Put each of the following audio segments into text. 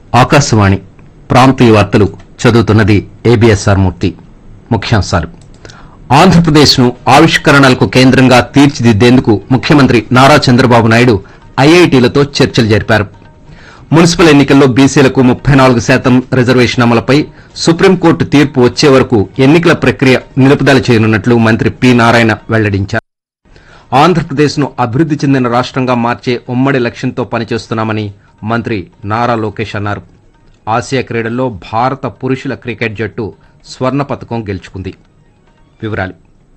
ఆకాశవాణి ప్రాంతీయ వార్తలు చదువుతున్నది ఏబిఎస్ఆర్ మూర్తి ముఖ్యాంశాలు ఆంధ్రప్రదేశ్ను ఆవిష్కరణలకు కేంద్రంగా తీర్చిదిద్దేందుకు ముఖ్యమంత్రి నారా చంద్రబాబు నాయుడు ఐఐటీలతో చర్చలు జరిపారు మున్సిపల్ ఎన్నికల్లో బీసీలకు ముప్పై నాలుగు శాతం రిజర్వేషన్ అమలుపై సుప్రీంకోర్టు తీర్పు వచ్చే వరకు ఎన్నికల ప్రక్రియ నిలుపుదల చేయనున్నట్లు మంత్రి పి నారాయణ వెల్లడించారు ఆంధ్రప్రదేశ్ను అభివృద్ది చెందిన రాష్ట్రంగా మార్చే ఉమ్మడి లక్ష్యంతో పనిచేస్తున్నామని మంత్రి నారా లోకేష్ అన్నారు ఆసియా క్రీడల్లో భారత పురుషుల క్రికెట్ జట్టు స్వర్ణ పతకం గెలుచుకుంది వివరాలు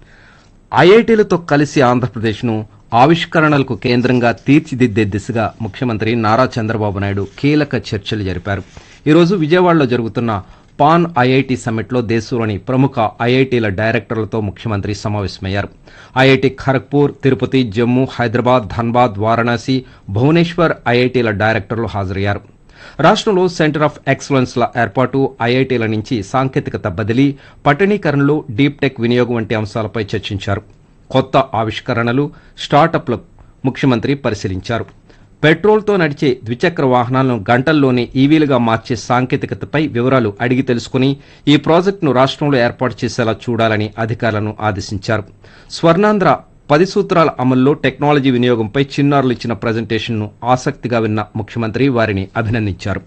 ఐఐటీలతో కలిసి ఆంధ్రప్రదేశ్ను ఆవిష్కరణలకు కేంద్రంగా తీర్చిదిద్దే దిశగా ముఖ్యమంత్రి నారా చంద్రబాబు నాయుడు కీలక చర్చలు జరిపారు ఈరోజు విజయవాడలో జరుగుతున్న పాన్ ఐఐటి సమ్మిట్లో దేశంలోని ప్రముఖ ఐఐటీల డైరెక్టర్లతో ముఖ్యమంత్రి సమావేశమయ్యారు ఐఐటి ఖరగ్పూర్ తిరుపతి జమ్మూ హైదరాబాద్ ధన్బాద్ వారణాసి భువనేశ్వర్ ఐఐటీల డైరెక్టర్లు హాజరయ్యారు రాష్ట్రంలో సెంటర్ ఆఫ్ ఎక్సలెన్స్ల ఏర్పాటు ఐఐటీల నుంచి సాంకేతికత బదిలీ పట్టణీకరణలు డీప్ టెక్ వినియోగం వంటి అంశాలపై చర్చించారు కొత్త ఆవిష్కరణలు స్టార్టప్ల ముఖ్యమంత్రి పరిశీలించారు పెట్రోల్తో నడిచే ద్విచక్ర వాహనాలను గంటల్లోనే ఈవీలుగా మార్చే సాంకేతికతపై వివరాలు అడిగి తెలుసుకుని ఈ ప్రాజెక్టును రాష్ట్రంలో ఏర్పాటు చేసేలా చూడాలని అధికారులను ఆదేశించారు స్వర్ణాంధ్ర పది సూత్రాల అమల్లో టెక్నాలజీ వినియోగంపై చిన్నారులు ఇచ్చిన ప్రజెంటేషన్ను ఆసక్తిగా విన్న ముఖ్యమంత్రి వారిని అభినందించారు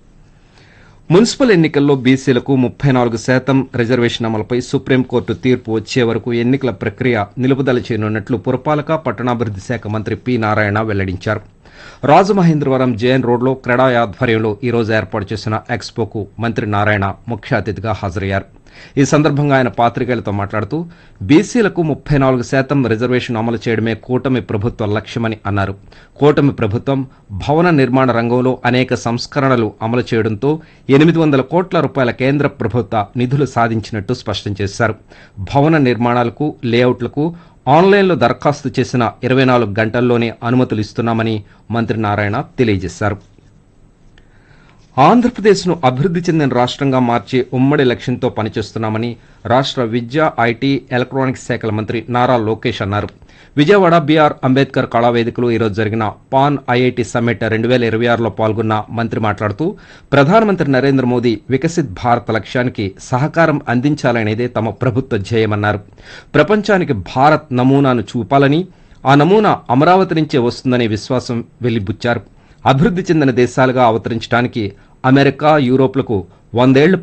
మున్సిపల్ ఎన్నికల్లో బీసీలకు ముప్పై నాలుగు శాతం రిజర్వేషన్ అమలుపై సుప్రీంకోర్టు తీర్పు వచ్చే వరకు ఎన్నికల ప్రక్రియ నిలుపుదల చేయనున్నట్లు పురపాలక పట్టణాభివృద్ది శాఖ మంత్రి పి నారాయణ వెల్లడించారు రాజమహేంద్రవరం జేఎన్ రోడ్లో క్రెడా ఆధ్వర్యంలో ఈ రోజు ఏర్పాటు చేసిన ఎక్స్పోకు మంత్రి నారాయణ ముఖ్య అతిథిగా హాజరయ్యారు ఈ సందర్భంగా ఆయన పాత్రికేయులతో మాట్లాడుతూ బీసీలకు ముప్పై నాలుగు శాతం రిజర్వేషన్ అమలు చేయడమే కూటమి ప్రభుత్వ లక్ష్యమని అన్నారు కూటమి ప్రభుత్వం భవన నిర్మాణ రంగంలో అనేక సంస్కరణలు అమలు చేయడంతో ఎనిమిది వందల కోట్ల రూపాయల కేంద్ర ప్రభుత్వ నిధులు సాధించినట్టు స్పష్టం చేశారు భవన నిర్మాణాలకు లేఅవుట్లకు ఆన్లైన్లో దరఖాస్తు చేసిన ఇరవై నాలుగు గంటల్లోనే అనుమతులు ఇస్తున్నామని మంత్రి నారాయణ తెలియజేశారు ఆంధ్రప్రదేశ్ను అభివృద్ది చెందిన రాష్ట్రంగా మార్చే ఉమ్మడి లక్ష్యంతో పనిచేస్తున్నామని రాష్ట్ర విద్యా ఐటీ ఎలక్ట్రానిక్స్ శాఖల మంత్రి నారా లోకేష్ అన్నారు విజయవాడ బీఆర్ అంబేద్కర్ కళావేదికలో ఈరోజు జరిగిన పాన్ ఐఐటి సమ్మిట్ రెండు వేల ఇరవై ఆరులో పాల్గొన్న మంత్రి మాట్లాడుతూ ప్రధానమంత్రి నరేంద్ర మోదీ వికసిత్ భారత్ లక్ష్యానికి సహకారం అందించాలనేదే తమ ప్రభుత్వ ధ్యేయమన్నారు ప్రపంచానికి భారత్ నమూనాను చూపాలని ఆ నమూనా అమరావతి నుంచే వస్తుందనే విశ్వాసం వెలిబుచ్చారు అభివృద్ది చెందిన దేశాలుగా అవతరించడానికి అమెరికా యూరోప్లకు వందేళ్లు